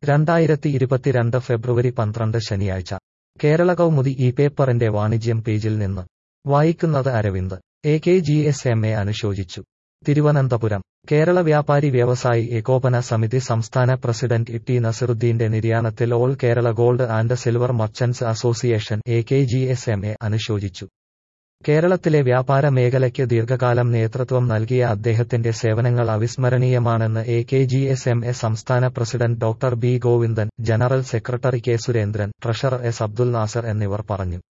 രണ്ടായിരത്തി ഇരുപത്തിരണ്ട് ഫെബ്രുവരി പന്ത്രണ്ട് ശനിയാഴ്ച കേരള കൗമുദി ഈ പേപ്പറിന്റെ വാണിജ്യം പേജിൽ നിന്ന് വായിക്കുന്നത് Aravind A K G S M A അനുശോചിച്ചു തിരുവനന്തപുരം കേരള വ്യാപാരി വ്യവസായി ഏകോപന സമിതി സംസ്ഥാന പ്രസിഡന്റ് ഇ ടി നസിറുദ്ദീന്റെ നിര്യാണത്തിൽ all Kerala gold and silver merchants association A K G S M A അനുശോചിച്ചു കേരളത്തിലെ വ്യാപാര മേഖലയ്ക്ക് ദീർഘകാലം നേതൃത്വം നൽകിയ അദ്ദേഹത്തിന്റെ സേവനങ്ങൾ അവിസ്മരണീയമാണെന്ന് A K G S M A സംസ്ഥാന president doctor B Govindan general secretary K Surendran treasurer S Abdul Nasar എന്നിവർ പറഞ്ഞു